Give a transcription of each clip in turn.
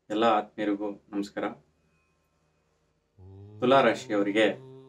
ಎಲ್ಲ ಆತ್ಮೀಯರಿಗೂ ನಮಸ್ಕಾರ ತುಲಾ ರಾಶಿಯವರಿಗೆ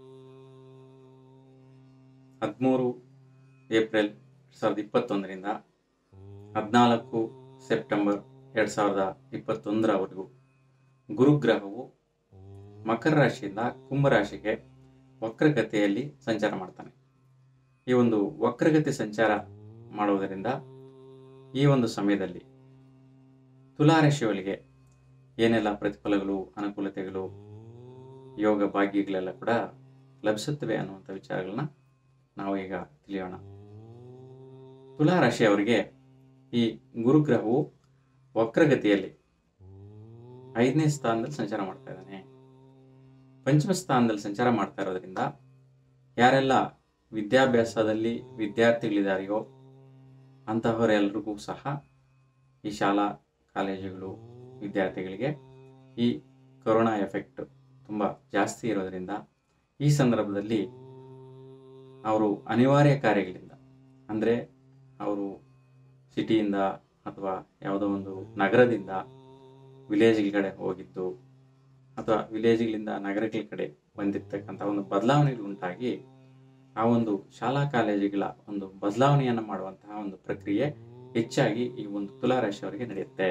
ಹದಿಮೂರು ಏಪ್ರಿಲ್ ಎರಡು ಸಾವಿರದ ಇಪ್ಪತ್ತೊಂದರಿಂದ ಹದಿನಾಲ್ಕು ಸೆಪ್ಟೆಂಬರ್ ಎರಡು ಸಾವಿರದ ಇಪ್ಪತ್ತೊಂದರವರೆಗೂ ಗುರುಗ್ರಹವು ಮಕರ ರಾಶಿಯಿಂದ ಕುಂಭರಾಶಿಗೆ ವಕ್ರಗತಿಯಲ್ಲಿ ಸಂಚಾರ ಮಾಡ್ತಾನೆ ಈ ಒಂದು ವಕ್ರಗತಿ ಸಂಚಾರ ಮಾಡುವುದರಿಂದ ಈ ಒಂದು ಸಮಯದಲ್ಲಿ ತುಲಾರಾಶಿಯವರಿಗೆ ಏನೆಲ್ಲ ಪ್ರತಿಫಲಗಳು ಅನುಕೂಲತೆಗಳು ಯೋಗ ಭಾಗ್ಯಗಳೆಲ್ಲ ಕೂಡ ಲಭಿಸುತ್ತವೆ ಅನ್ನುವಂಥ ವಿಚಾರಗಳನ್ನ ನಾವು ಈಗ ತಿಳಿಯೋಣ ತುಲಾರಾಶಿಯವರಿಗೆ ಈ ಗುರುಗ್ರಹವು ವಕ್ರಗತಿಯಲ್ಲಿ ಐದನೇ ಸ್ಥಾನದಲ್ಲಿ ಸಂಚಾರ ಮಾಡ್ತಾ ಇದ್ದಾನೆ ಪಂಚಮ ಸ್ಥಾನದಲ್ಲಿ ಸಂಚಾರ ಮಾಡ್ತಾ ಇರೋದ್ರಿಂದ ಯಾರೆಲ್ಲ ವಿದ್ಯಾಭ್ಯಾಸದಲ್ಲಿ ವಿದ್ಯಾರ್ಥಿಗಳಿದ್ದಾರೆಯೋ ಅಂತಹವರೆಲ್ಲರಿಗೂ ಸಹ ಈ ಶಾಲಾ ಕಾಲೇಜುಗಳು ವಿದ್ಯಾರ್ಥಿಗಳಿಗೆ ಈ ಕೊರೋನಾ ಎಫೆಕ್ಟ್ ತುಂಬ ಜಾಸ್ತಿ ಇರೋದರಿಂದ ಈ ಸಂದರ್ಭದಲ್ಲಿ ಅವರು ಅನಿವಾರ್ಯ ಕಾರ್ಯಗಳಿಂದ ಅಂದರೆ ಅವರು ಸಿಟಿಯಿಂದ ಅಥವಾ ಯಾವುದೋ ಒಂದು ನಗರದಿಂದ ವಿಲೇಜ್ಗಳ ಕಡೆ ಹೋಗಿದ್ದು ಅಥವಾ ವಿಲೇಜ್ಗಳಿಂದ ನಗರಗಳ ಕಡೆ ಬಂದಿರ್ತಕ್ಕಂಥ ಒಂದು ಬದಲಾವಣೆಗಳು ಉಂಟಾಗಿ ಆ ಒಂದು ಶಾಲಾ ಕಾಲೇಜುಗಳ ಒಂದು ಬದಲಾವಣೆಯನ್ನು ಮಾಡುವಂತಹ ಒಂದು ಪ್ರಕ್ರಿಯೆ ಹೆಚ್ಚಾಗಿ ಈ ಒಂದು ತುಲಾರಾಶಿಯವರಿಗೆ ನಡೆಯುತ್ತೆ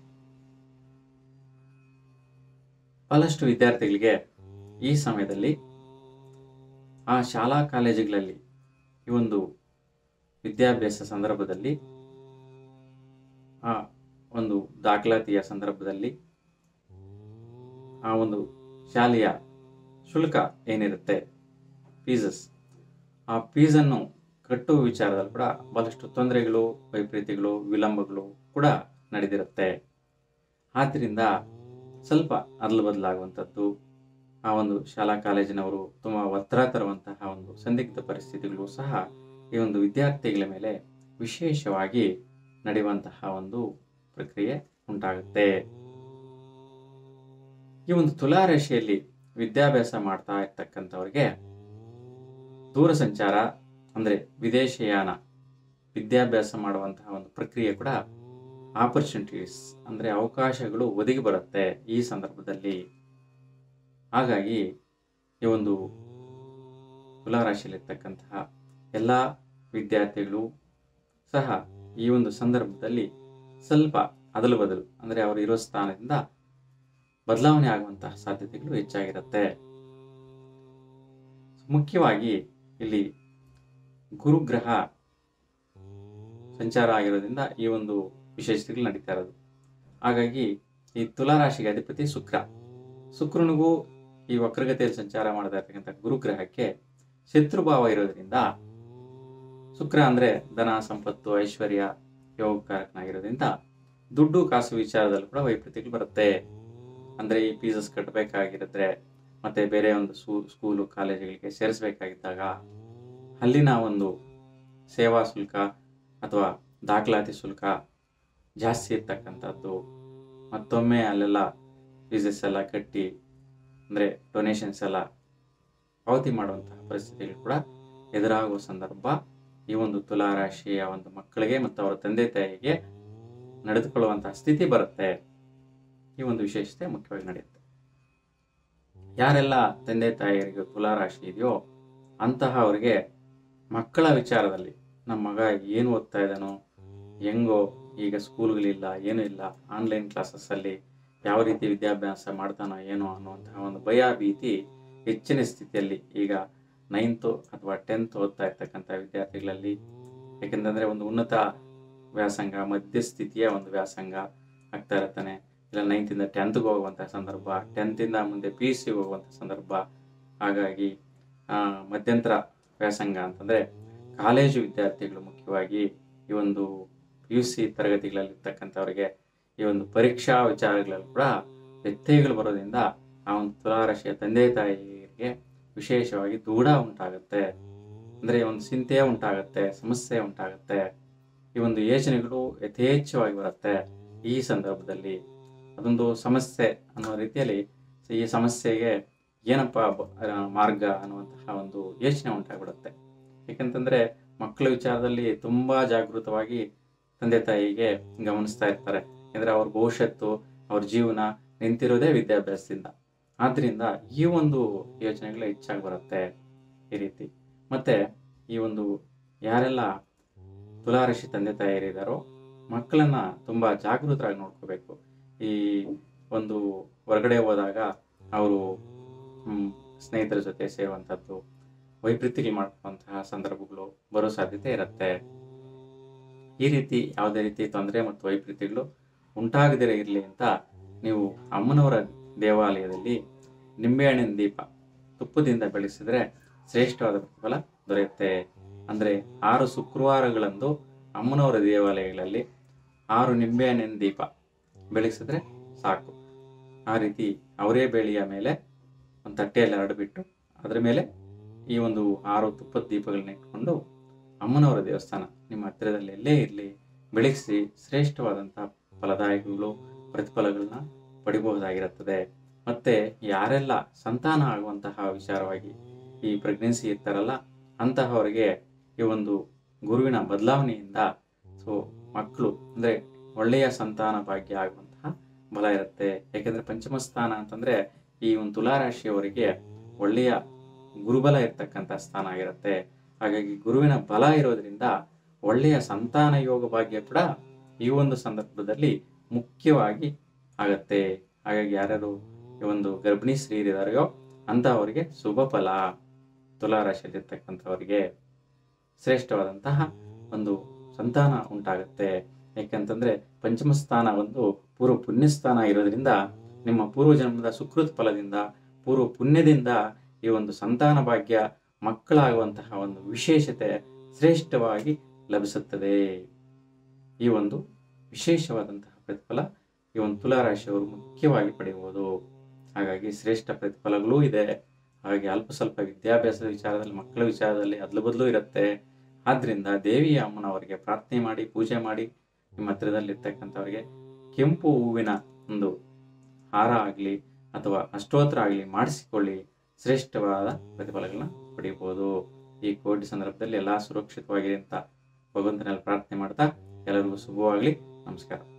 ಬಹಳಷ್ಟು ವಿದ್ಯಾರ್ಥಿಗಳಿಗೆ ಈ ಸಮಯದಲ್ಲಿ ಆ ಶಾಲಾ ಕಾಲೇಜುಗಳಲ್ಲಿ ಈ ಒಂದು ವಿದ್ಯಾಭ್ಯಾಸ ಸಂದರ್ಭದಲ್ಲಿ ಆ ಒಂದು ದಾಖಲಾತಿಯ ಸಂದರ್ಭದಲ್ಲಿ ಆ ಒಂದು ಶಾಲೆಯ ಶುಲ್ಕ ಏನಿರುತ್ತೆ ಫೀಸಸ್ ಆ ಫೀಸನ್ನು ಕಟ್ಟುವ ವಿಚಾರದಲ್ಲಿ ಕೂಡ ಬಹಳಷ್ಟು ತೊಂದರೆಗಳು ವೈಪರೀತ್ಯಗಳು ವಿಳಂಬಗಳು ಕೂಡ ನಡೆದಿರುತ್ತೆ ಆದ್ದರಿಂದ ಸ್ವಲ್ಪ ಅದಲು ಬದಲಾಗುವಂಥದ್ದು ಆ ಒಂದು ಶಾಲಾ ಕಾಲೇಜಿನವರು ತುಂಬ ಒತ್ತಡ ತರುವಂತಹ ಒಂದು ಸಂದಿಗ್ಧ ಪರಿಸ್ಥಿತಿಗಳು ಸಹ ಈ ಒಂದು ವಿದ್ಯಾರ್ಥಿಗಳ ಮೇಲೆ ವಿಶೇಷವಾಗಿ ನಡೆಯುವಂತಹ ಒಂದು ಪ್ರಕ್ರಿಯೆ ಉಂಟಾಗುತ್ತೆ ಈ ಒಂದು ತುಲಾರಾಶಿಯಲ್ಲಿ ವಿದ್ಯಾಭ್ಯಾಸ ಮಾಡ್ತಾ ಇರ್ತಕ್ಕಂಥವ್ರಿಗೆ ದೂರ ಸಂಚಾರ ಅಂದರೆ ವಿದೇಶಯಾನ ವಿದ್ಯಾಭ್ಯಾಸ ಮಾಡುವಂತಹ ಒಂದು ಪ್ರಕ್ರಿಯೆ ಕೂಡ ಆಪರ್ಚುನಿಟೀಸ್ ಅಂದರೆ ಅವಕಾಶಗಳು ಒದಗಿ ಬರುತ್ತೆ ಈ ಸಂದರ್ಭದಲ್ಲಿ ಹಾಗಾಗಿ ಈ ಒಂದು ತುಲಾರಾಶಿಯಲ್ಲಿರ್ತಕ್ಕಂತಹ ಎಲ್ಲ ವಿದ್ಯಾರ್ಥಿಗಳು ಸಹ ಈ ಒಂದು ಸಂದರ್ಭದಲ್ಲಿ ಸ್ವಲ್ಪ ಅದಲು ಬದಲು ಅಂದರೆ ಅವರು ಇರೋ ಸ್ಥಾನದಿಂದ ಬದಲಾವಣೆ ಆಗುವಂತಹ ಸಾಧ್ಯತೆಗಳು ಹೆಚ್ಚಾಗಿರುತ್ತೆ ಮುಖ್ಯವಾಗಿ ಇಲ್ಲಿ ಗುರುಗ್ರಹ ಸಂಚಾರ ಆಗಿರೋದ್ರಿಂದ ಈ ಒಂದು ವಿಶೇಷತೆಗಳು ನಡೀತಾ ಇರೋದು ಹಾಗಾಗಿ ಈ ತುಲಾರಾಶಿಗೆ ಅಧಿಪತಿ ಶುಕ್ರ ಶುಕ್ರನಿಗೂ ಈ ವಕ್ರಗತಿಯಲ್ಲಿ ಸಂಚಾರ ಮಾಡ್ತಾ ಇರ್ತಕ್ಕಂಥ ಗುರುಗ್ರಹಕ್ಕೆ ಶತ್ರುಭಾವ ಇರೋದ್ರಿಂದ ಶುಕ್ರ ಅಂದ್ರೆ ಧನ ಸಂಪತ್ತು ಐಶ್ವರ್ಯ ಯೋಗಕಾರಕನಾಗಿರೋದ್ರಿಂದ ದುಡ್ಡು ಕಾಸು ವಿಚಾರದಲ್ಲಿ ಕೂಡ ವೈಪರೀತ್ಯಗಳು ಬರುತ್ತೆ ಅಂದ್ರೆ ಈ ಫೀಸಸ್ ಕಟ್ಟಬೇಕಾಗಿರಿದ್ರೆ ಮತ್ತೆ ಬೇರೆ ಒಂದು ಸ್ಕೂಲು ಕಾಲೇಜುಗಳಿಗೆ ಸೇರಿಸಬೇಕಾಗಿದ್ದಾಗ ಅಲ್ಲಿನ ಒಂದು ಸೇವಾ ಶುಲ್ಕ ಅಥವಾ ದಾಖಲಾತಿ ಶುಲ್ಕ ಜಾಸ್ತಿ ಇರ್ತಕ್ಕಂಥದ್ದು ಮತ್ತೊಮ್ಮೆ ಅಲ್ಲೆಲ್ಲ ಫೀಸಸ್ ಎಲ್ಲ ಕಟ್ಟಿ ಅಂದರೆ ಡೊನೇಷನ್ಸ್ ಎಲ್ಲ ಪಾವತಿ ಮಾಡುವಂತಹ ಪರಿಸ್ಥಿತಿಗಳು ಕೂಡ ಎದುರಾಗುವ ಸಂದರ್ಭ ಈ ಒಂದು ತುಲಾರಾಶಿಯ ಒಂದು ಮಕ್ಕಳಿಗೆ ಮತ್ತು ಅವರ ತಂದೆ ತಾಯಿಗೆ ನಡೆದುಕೊಳ್ಳುವಂತಹ ಸ್ಥಿತಿ ಬರುತ್ತೆ ಈ ಒಂದು ವಿಶೇಷತೆ ಮುಖ್ಯವಾಗಿ ನಡೆಯುತ್ತೆ ಯಾರೆಲ್ಲ ತಂದೆ ತಾಯಿಯರಿಗೆ ತುಲಾರಾಶಿ ಇದೆಯೋ ಅಂತಹ ಅವರಿಗೆ ಮಕ್ಕಳ ವಿಚಾರದಲ್ಲಿ ನಮ್ಮ ಮಗ ಏನು ಓದ್ತಾ ಇದ್ದಾನೋ ಹೆಂಗೋ ಈಗ ಸ್ಕೂಲ್ಗಳಿಲ್ಲ ಏನೂ ಇಲ್ಲ ಆನ್ಲೈನ್ ಕ್ಲಾಸಸ್ಸಲ್ಲಿ ಯಾವ ರೀತಿ ವಿದ್ಯಾಭ್ಯಾಸ ಮಾಡ್ತಾನೋ ಏನೋ ಅನ್ನುವಂತಹ ಒಂದು ಭಯ ಭೀತಿ ಹೆಚ್ಚಿನ ಸ್ಥಿತಿಯಲ್ಲಿ ಈಗ ನೈನ್ತು ಅಥವಾ ಟೆಂತ್ ಓದ್ತಾ ಇರ್ತಕ್ಕಂಥ ವಿದ್ಯಾರ್ಥಿಗಳಲ್ಲಿ ಯಾಕೆಂತಂದರೆ ಒಂದು ಉನ್ನತ ವ್ಯಾಸಂಗ ಮಧ್ಯಸ್ಥಿತಿಯ ಒಂದು ವ್ಯಾಸಂಗ ಆಗ್ತಾ ಇರ್ತಾನೆ ಇಲ್ಲ ನೈನ್ತಿಂದ ಟೆಂತ್ಗೆ ಹೋಗುವಂಥ ಸಂದರ್ಭ ಟೆಂತಿಂದ ಮುಂದೆ ಪಿ ಯು ಸಿ ಹೋಗುವಂಥ ಸಂದರ್ಭ ಹಾಗಾಗಿ ಮಧ್ಯಂತರ ವ್ಯಾಸಂಗ ಅಂತಂದರೆ ಕಾಲೇಜು ವಿದ್ಯಾರ್ಥಿಗಳು ಮುಖ್ಯವಾಗಿ ಈ ಒಂದು ಪಿ ಯು ಸಿ ತರಗತಿಗಳಲ್ಲಿರ್ತಕ್ಕಂಥವ್ರಿಗೆ ಈ ಒಂದು ಪರೀಕ್ಷಾ ವಿಚಾರಗಳಲ್ಲಿ ಕೂಡ ವ್ಯತ್ಯಯಗಳು ಬರೋದ್ರಿಂದ ಆ ಒಂದು ತುಲಾರಾಶಿಯ ತಂದೆ ತಾಯಿಯರಿಗೆ ವಿಶೇಷವಾಗಿ ದೂಢ ಉಂಟಾಗುತ್ತೆ ಅಂದರೆ ಒಂದು ಚಿಂತೆ ಉಂಟಾಗುತ್ತೆ ಸಮಸ್ಯೆ ಉಂಟಾಗುತ್ತೆ ಈ ಒಂದು ಯೋಚನೆಗಳು ಯಥೇಚ್ಛವಾಗಿ ಬರುತ್ತೆ ಈ ಸಂದರ್ಭದಲ್ಲಿ ಅದೊಂದು ಸಮಸ್ಯೆ ಅನ್ನೋ ರೀತಿಯಲ್ಲಿ ಈ ಸಮಸ್ಯೆಗೆ ಏನಪ್ಪ ಮಾರ್ಗ ಅನ್ನುವಂತಹ ಒಂದು ಯೋಚನೆ ಉಂಟಾಗ್ಬಿಡುತ್ತೆ ಯಾಕಂತಂದ್ರೆ ಮಕ್ಕಳ ವಿಚಾರದಲ್ಲಿ ತುಂಬಾ ಜಾಗೃತವಾಗಿ ತಂದೆ ತಾಯಿಗೆ ಗಮನಿಸ್ತಾ ಇರ್ತಾರೆ ಯಾಕಂದ್ರೆ ಅವ್ರ ಭವಿಷ್ಯತ್ತು ಅವ್ರ ಜೀವನ ನಿಂತಿರೋದೇ ವಿದ್ಯಾಭ್ಯಾಸದಿಂದ ಆದ್ರಿಂದ ಈ ಒಂದು ಯೋಚನೆಗಳು ಹೆಚ್ಚಾಗಿ ಬರುತ್ತೆ ಈ ರೀತಿ ಮತ್ತೆ ಈ ಒಂದು ಯಾರೆಲ್ಲ ತುಲಾರಾಶಿ ತಂದೆ ತಾಯಿಯರಿದ್ದಾರೋ ಮಕ್ಕಳನ್ನ ತುಂಬಾ ಜಾಗೃತರಾಗಿ ನೋಡ್ಕೋಬೇಕು ಈ ಒಂದು ಹೊರಗಡೆ ಹೋದಾಗ ಅವರು ಸ್ನೇಹಿತರ ಜೊತೆ ಸೇರುವಂಥದ್ದು ವೈಪರೀತ್ಯಗಳು ಮಾಡುವಂತಹ ಸಂದರ್ಭಗಳು ಬರೋ ಸಾಧ್ಯತೆ ಇರುತ್ತೆ ಈ ರೀತಿ ಯಾವುದೇ ರೀತಿ ತೊಂದರೆ ಮತ್ತು ವೈಪರೀತ್ಯಗಳು ಉಂಟಾಗದಿರೇ ಇರಲಿ ಅಂತ ನೀವು ಅಮ್ಮನವರ ದೇವಾಲಯದಲ್ಲಿ ನಿಂಬೆಹಣ್ಣಿನ ದೀಪ ತುಪ್ಪದಿಂದ ಬೆಳೆಸಿದ್ರೆ ಶ್ರೇಷ್ಠವಾದ ಪ್ರತಿಫಲ ದೊರೆಯುತ್ತೆ ಅಂದರೆ ಆರು ಶುಕ್ರವಾರಗಳಂದು ಅಮ್ಮನವರ ದೇವಾಲಯಗಳಲ್ಲಿ ಆರು ನಿಂಬೆಹಣ್ಣಿನ ದೀಪ ಬೆಳೆಸಿದ್ರೆ ಸಾಕು ಆ ರೀತಿ ಅವರೇ ಬೇಳೆಯ ಮೇಲೆ ಒಂದು ತಟ್ಟೆಯಲ್ಲಿ ಹರಡಿಬಿಟ್ಟು ಅದರ ಮೇಲೆ ಈ ಒಂದು ಆರು ತುಪ್ಪದ ದೀಪಗಳನ್ನ ಇಟ್ಕೊಂಡು ಅಮ್ಮನವರ ದೇವಸ್ಥಾನ ನಿಮ್ಮ ಹತ್ತಿರದಲ್ಲಿ ಎಲ್ಲೇ ಇರಲಿ ಬೆಳಗಿಸಿ ಶ್ರೇಷ್ಠವಾದಂತಹ ಫಲದಾಯಕಗಳು ಪ್ರತಿಫಲಗಳನ್ನ ಪಡಿಬಹುದಾಗಿರುತ್ತದೆ ಮತ್ತೆ ಯಾರೆಲ್ಲ ಸಂತಾನ ಆಗುವಂತಹ ವಿಚಾರವಾಗಿ ಈ ಪ್ರೆಗ್ನೆನ್ಸಿ ಇರ್ತಾರಲ್ಲ ಅಂತಹವರಿಗೆ ಈ ಒಂದು ಗುರುವಿನ ಬದಲಾವಣೆಯಿಂದ ಸೊ ಮಕ್ಕಳು ಅಂದ್ರೆ ಒಳ್ಳೆಯ ಸಂತಾನ ಭಾಗ್ಯ ಆಗುವಂತಹ ಬಲ ಇರುತ್ತೆ ಯಾಕೆಂದ್ರೆ ಪಂಚಮ ಸ್ಥಾನ ಅಂತಂದ್ರೆ ಈ ಒಂದು ತುಲಾರಾಶಿಯವರಿಗೆ ಒಳ್ಳೆಯ ಗುರುಬಲ ಇರ್ತಕ್ಕಂಥ ಸ್ಥಾನ ಆಗಿರುತ್ತೆ ಹಾಗಾಗಿ ಗುರುವಿನ ಬಲ ಇರೋದ್ರಿಂದ ಒಳ್ಳೆಯ ಸಂತಾನ ಯೋಗ ಭಾಗ್ಯ ಕೂಡ ಈ ಒಂದು ಸಂದರ್ಭದಲ್ಲಿ ಮುಖ್ಯವಾಗಿ ಆಗತ್ತೆ ಹಾಗಾಗಿ ಯಾರ್ಯಾರು ಈ ಒಂದು ಗರ್ಭಿಣಿ ಸ್ತ್ರೀಯರಿದಾರೆಯೋ ಅಂತಹವರಿಗೆ ಶುಭ ಫಲ ತುಲಾರಾಶಿಯಲ್ಲಿರ್ತಕ್ಕಂಥವರಿಗೆ ಶ್ರೇಷ್ಠವಾದಂತಹ ಒಂದು ಸಂತಾನ ಉಂಟಾಗತ್ತೆ ಯಾಕೆಂತಂದ್ರೆ ಪಂಚಮ ಸ್ಥಾನ ಒಂದು ಪೂರ್ವ ಪುಣ್ಯ ಸ್ಥಾನ ಇರೋದ್ರಿಂದ ನಿಮ್ಮ ಪೂರ್ವ ಜನ್ಮದ ಸುಕೃತ ಫಲದಿಂದ ಪೂರ್ವ ಪುಣ್ಯದಿಂದ ಈ ಒಂದು ಸಂತಾನ ಭಾಗ್ಯ ಮಕ್ಕಳಾಗುವಂತಹ ಒಂದು ವಿಶೇಷತೆ ಶ್ರೇಷ್ಠವಾಗಿ ಲಭಿಸುತ್ತದೆ ಈ ಒಂದು ವಿಶೇಷವಾದಂತಹ ಪ್ರತಿಫಲ ಈ ಒಂದು ತುಲಾರಾಶಿಯವರು ಮುಖ್ಯವಾಗಿ ಪಡೆಯುವುದು ಹಾಗಾಗಿ ಶ್ರೇಷ್ಠ ಪ್ರತಿಫಲಗಳೂ ಇದೆ ಹಾಗೆ ಅಲ್ಪ ಸ್ವಲ್ಪ ವಿದ್ಯಾಭ್ಯಾಸದ ವಿಚಾರದಲ್ಲಿ ಮಕ್ಕಳ ವಿಚಾರದಲ್ಲಿ ಅದಲು ಬದಲು ಇರುತ್ತೆ ಆದ್ರಿಂದ ದೇವಿಯ ಅಮ್ಮನವರಿಗೆ ಪ್ರಾರ್ಥನೆ ಮಾಡಿ ಪೂಜೆ ಮಾಡಿ ನಿಮ್ಮ ಹತ್ರದಲ್ಲಿ ಇರ್ತಕ್ಕಂಥವ್ರಿಗೆ ಕೆಂಪು ಹೂವಿನ ಒಂದು ಹಾರ ಆಗಲಿ ಅಥವಾ ಅಷ್ಟೋತ್ರ ಆಗಲಿ ಮಾಡಿಸಿಕೊಳ್ಳಿ ಶ್ರೇಷ್ಠವಾದ ಪ್ರತಿಫಲಗಳನ್ನ ಪಡೆಯಬಹುದು ಈ ಕೋವಿಡ್ ಸಂದರ್ಭದಲ್ಲಿ ಎಲ್ಲ ಸುರಕ್ಷಿತವಾಗಿರಿ ಅಂತ ಭಗವಂತನಲ್ಲಿ ಪ್ರಾರ್ಥನೆ ಮಾಡ್ತಾ ಎಲ್ಲರಿಗೂ ಶುಭವಾಗಲಿ ನಮಸ್ಕಾರ